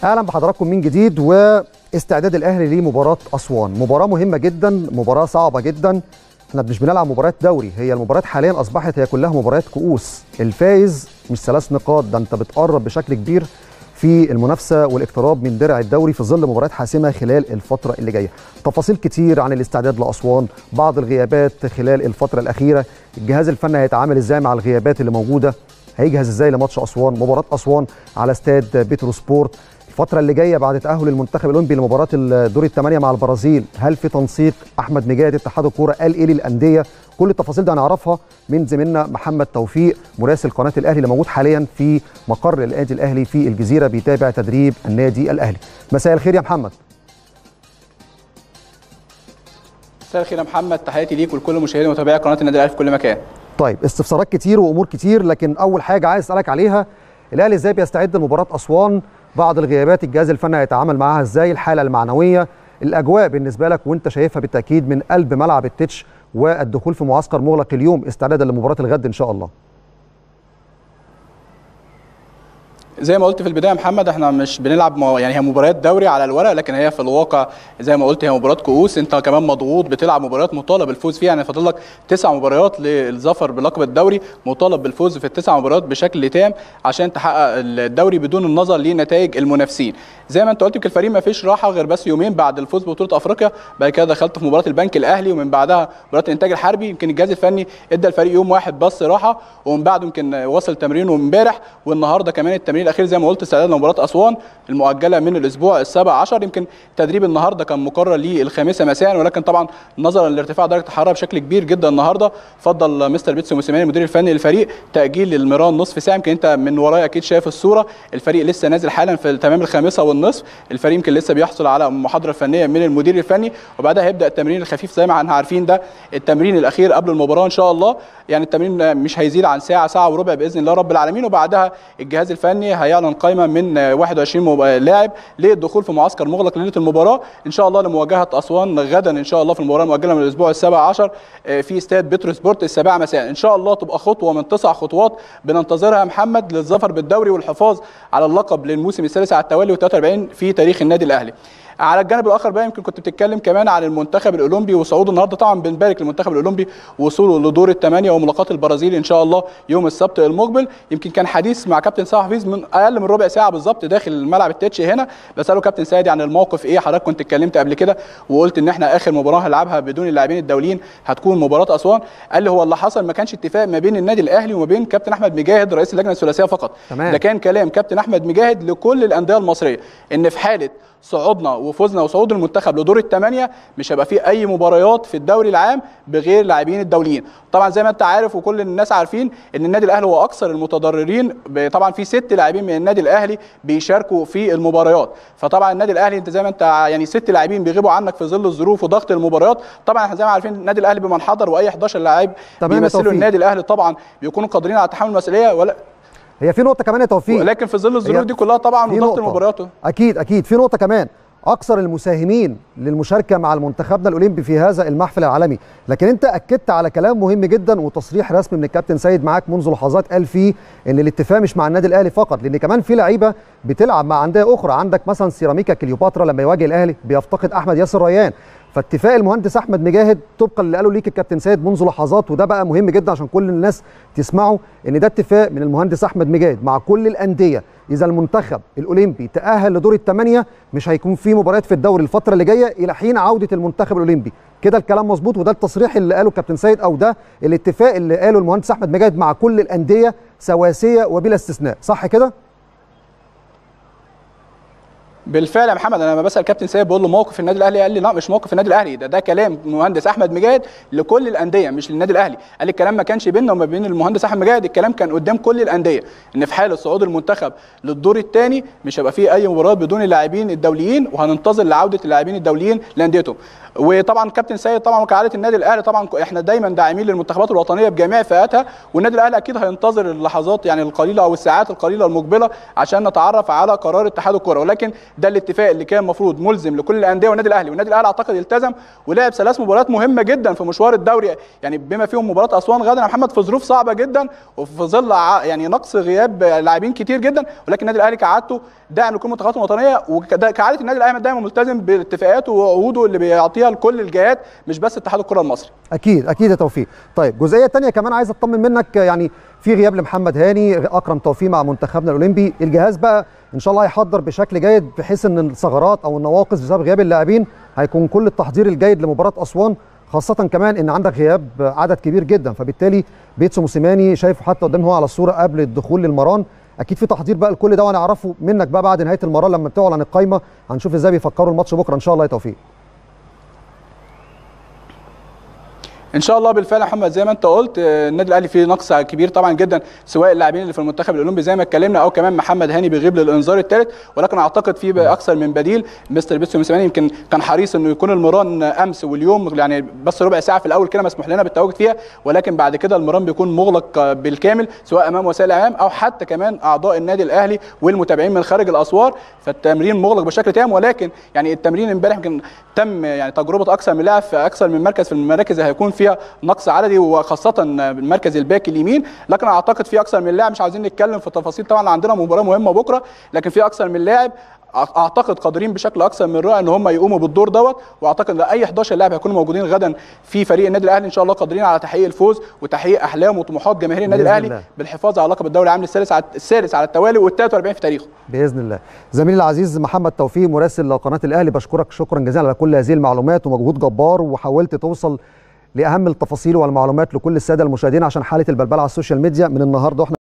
اهلا بحضراتكم من جديد واستعداد الاهلي لمباراه اسوان مباراه مهمه جدا مباراه صعبه جدا احنا مش بنلعب مباريات دوري هي المباريات حاليا اصبحت هي كلها مباريات كؤوس الفايز مش ثلاث نقاط ده انت بتقرب بشكل كبير في المنافسه والاقتراب من درع الدوري في ظل مباريات حاسمه خلال الفتره اللي جايه تفاصيل كتير عن الاستعداد لاسوان بعض الغيابات خلال الفتره الاخيره الجهاز الفني هيتعامل ازاي مع الغيابات اللي موجوده هيجهز ازاي لماتش اسوان مباراه اسوان على استاد بيترو سبورت الفترة اللي جاية بعد تأهل المنتخب الأولمبي لمباراة الدور الثمانية مع البرازيل، هل في تنسيق أحمد مجاهد اتحاد الكورة قال إيه للأندية؟ كل التفاصيل دي هنعرفها من زميلنا محمد توفيق مراسل قناة الأهلي اللي موجود حاليا في مقر النادي الأهلي في الجزيرة بيتابع تدريب النادي الأهلي. مساء الخير يا محمد. مساء الخير يا محمد تحياتي ليك ولكل مشاهدي ومتابعي قناة النادي الأهلي في كل مكان. طيب استفسارات كتير وأمور كتير لكن أول حاجة عايز أسألك عليها الأهلي إزاي بيستعد لمباراة أسوان بعض الغيابات الجهاز الفني هيتعامل معاها ازاي الحاله المعنويه الاجواء بالنسبه لك وانت شايفها بالتاكيد من قلب ملعب التتش والدخول في معسكر مغلق اليوم استعدادا لمباراه الغد ان شاء الله زي ما قلت في البدايه محمد احنا مش بنلعب مو... يعني هي مباريات دوري على الورق لكن هي في الواقع زي ما قلت هي مباراه كؤوس انت كمان مضغوط بتلعب مباريات مطالب بالفوز فيها يعني فاضل لك تسع مباريات للظفر بلقب الدوري مطالب بالفوز في التسع مباريات بشكل تام عشان تحقق الدوري بدون النظر لنتائج المنافسين زي ما انت قلت يمكن الفريق ما فيش راحه غير بس يومين بعد الفوز ببطوله افريقيا بعد كده دخلت في مباراه البنك الاهلي ومن بعدها مباراه الانتاج الحربي يمكن الجهاز الفني ادى الفريق يوم واحد بس راحه ومن بعده يمكن وصل تمرينه امبارح والنهارده كمان التمرين الاخير زي ما قلت استعداد لمباراه اسوان المؤجله من الاسبوع السابع عشر يمكن تدريب النهارده كان مقرر للخامسه مساء ولكن طبعا نظرا لارتفاع درجه الحراره بشكل كبير جدا النهارده فضل مستر بيتسو موسيماني المدير الفني للفريق تاجيل المران نصف ساعه يمكن انت من ورايا اكيد شايف الصوره الفريق لسه نازل حالا في تمام الخامسه والنصف الفريق يمكن لسه بيحصل على محاضره فنيه من المدير الفني وبعدها هيبدا التمرين الخفيف زي ما احنا عارفين ده التمرين الاخير قبل المباراه ان شاء الله يعني التمرين مش هيزيد عن ساعه ساعه وربع باذن الله رب العالمين وبعدها الجهاز الفني هيعلن قائمه من 21 لاعب للدخول في معسكر مغلق ليله المباراه ان شاء الله لمواجهه اسوان غدا ان شاء الله في المباراه المؤجله من الاسبوع السابع عشر في استاد بترو سبورت السابعه مساء ان شاء الله تبقى خطوه من تسع خطوات بننتظرها يا محمد للظفر بالدوري والحفاظ على اللقب للموسم الثالث على التوالي و43 في تاريخ النادي الاهلي على الجانب الاخر بقى يمكن كنت بتتكلم كمان عن المنتخب الاولمبي وصعوده النهارده طبعا بنبارك للمنتخب الاولمبي وصوله لدور الثمانيه وملاقاه البرازيل ان شاء الله يوم السبت المقبل يمكن كان حديث مع كابتن سامح حفيظ من اقل من ربع ساعه بالظبط داخل الملعب التتش هنا بساله كابتن سادي عن الموقف ايه حضرتك كنت اتكلمت قبل كده وقلت ان احنا اخر مباراه هنلعبها بدون اللاعبين الدوليين هتكون مباراه اسوان قال لي هو اللي حصل ما كانش اتفاق ما بين النادي الاهلي وما بين كابتن احمد مجاهد رئيس اللجنه الثلاثيه فقط تمام. ده كان كلام كابتن احمد مجاهد لكل الانديه المصريه ان في حاله صعودنا وفوزنا وصعود المنتخب لدور الثمانيه مش هيبقى فيه اي مباريات في الدوري العام بغير لاعبين الدوليين طبعا زي ما انت عارف وكل الناس عارفين ان النادي الاهلي هو اكثر المتضررين طبعا في ست لاعبين من النادي الاهلي بيشاركوا في المباريات فطبعا النادي الاهلي انت زي ما انت يعني ست لاعبين بيغيبوا عنك في ظل الظروف وضغط المباريات طبعا احنا زي ما عارفين النادي الاهلي بمن حضر واي 11 لاعب بيمثلوا النادي الاهلي طبعا بيكونوا قادرين على تحمل المسؤوليه ولا هي في نقطه كمان يا توفيق ولكن في ظل الظروف دي كلها طبعا وضغط المباريات اكيد اكيد في نقطه كمان اكثر المساهمين للمشاركه مع المنتخبنا الاولمبي في هذا المحفل العالمي لكن انت اكدت على كلام مهم جدا وتصريح رسمي من الكابتن سيد معاك منذ لحظات قال فيه ان الاتفاق مش مع النادي الاهلي فقط لان كمان في لعيبه بتلعب مع انديه اخرى عندك مثلا سيراميكا كليوباترا لما يواجه الاهلي بيفتقد احمد ياسر ريان فاتفاق المهندس احمد مجاهد طبقا اللي قاله ليك الكابتن سيد منذ لحظات وده بقى مهم جدا عشان كل الناس تسمعه ان ده اتفاق من المهندس احمد مجاهد مع كل الانديه اذا المنتخب الاولمبي تاهل لدور الثمانيه مش هيكون في مباريات في الدوري الفتره اللي جايه الى حين عوده المنتخب الاولمبي كده الكلام مظبوط وده التصريح اللي قاله الكابتن سيد او ده الاتفاق اللي قاله المهندس احمد مجاهد مع كل الانديه سواسيه وبلا استثناء صح كده بالفعل يا محمد انا لما بسال كابتن سيد بقول له موقف النادي الاهلي قال لي لا مش موقف النادي الاهلي ده ده كلام المهندس احمد مجاهد لكل الانديه مش للنادي الاهلي قال لي الكلام ما كانش بيننا وما بين المهندس احمد مجاهد الكلام كان قدام كل الانديه ان في حاله صعود المنتخب للدور الثاني مش هيبقى فيه اي مباريات بدون اللاعبين الدوليين وهننتظر لعوده اللاعبين الدوليين لانديتهم وطبعا كابتن سيد طبعا وكعاده النادي الاهلي طبعا احنا دايما داعمين للمنتخبات الوطنيه بجميع فئاتها والنادي الاهلي اكيد هينتظر اللحظات يعني القليله او الساعات القليله المقبله عشان نتعرف على قرار اتحاد الكره ولكن ده الاتفاق اللي كان المفروض ملزم لكل الانديه والنادي الاهلي والنادي الاهلي اعتقد التزم ولعب ثلاث مباريات مهمه جدا في مشوار الدوري يعني بما فيهم مباراه اسوان غدا يا محمد في ظروف صعبه جدا وفي ظل يعني نقص غياب لاعبين كتير جدا ولكن النادي الاهلي كعادته داعم لكل المنتخبات الوطنيه وكعاده النادي الاهلي دايما ملتزم باتفاقاته وعقوده اللي بيعطيها لكل الجهات مش بس اتحاد الكره المصري اكيد اكيد يا توفيق طيب جزئيه ثانيه كمان عايز اطمن منك يعني في غياب لمحمد هاني اكرم توفيق مع منتخبنا الاولمبي الجهاز بقى ان شاء الله هيحضر بشكل جيد بحيث ان الثغرات او النواقص بسبب غياب اللاعبين هيكون كل التحضير الجيد لمباراه اسوان خاصة كمان ان عندك غياب عدد كبير جدا فبالتالي بيتسو موسيماني شايفه حتى قدام هو على الصورة قبل الدخول للمران اكيد في تحضير بقى لكل ده وهنعرفه منك بقى بعد نهاية المران لما تعلن القايمة هنشوف ازاي بيفكروا الماتش بكرة ان شاء الله يا توفيق ان شاء الله بالفعل يا محمد زي ما انت قلت النادي الاهلي فيه نقص كبير طبعا جدا سواء اللاعبين اللي في المنتخب الاولمبي زي ما اتكلمنا او كمان محمد هاني بيغيب للانذار الثالث ولكن اعتقد في اكثر من بديل مستر بيتسو موسيماني يمكن كان حريص انه يكون المران امس واليوم يعني بس ربع ساعه في الاول كده مسموح لنا بالتواجد فيها ولكن بعد كده المران بيكون مغلق بالكامل سواء امام وسائل الاعلام او حتى كمان اعضاء النادي الاهلي والمتابعين من خارج الاسوار فالتمرين مغلق بشكل تام ولكن يعني التمرين امبارح يمكن تم يعني تجربه اكثر من لاعب في اكثر من مركز في المراكز اللي هيكون فيها نقص عددي وخاصه المركز الباك اليمين لكن اعتقد في اكثر من لاعب مش عاوزين نتكلم في تفاصيل طبعا عندنا مباراه مهمه بكره لكن في اكثر من لاعب اعتقد قادرين بشكل اكثر من رائع ان هم يقوموا بالدور دوت واعتقد ان اي 11 لاعب هيكونوا موجودين غدا في فريق النادي الاهلي ان شاء الله قادرين على تحقيق الفوز وتحقيق احلام وطموحات جماهير النادي الاهلي الله. بالحفاظ على لقب الدوري العام الثالث على الثالث على التوالي وال43 في تاريخه باذن الله زميلي العزيز محمد توفيق مراسل قناه الاهلي بشكرك شكرا جزيلا على كل هذه المعلومات ومجهود جبار وحاولت توصل لاهم التفاصيل والمعلومات لكل الساده المشاهدين عشان حاله البلبله على السوشيال ميديا من النهارده واحنا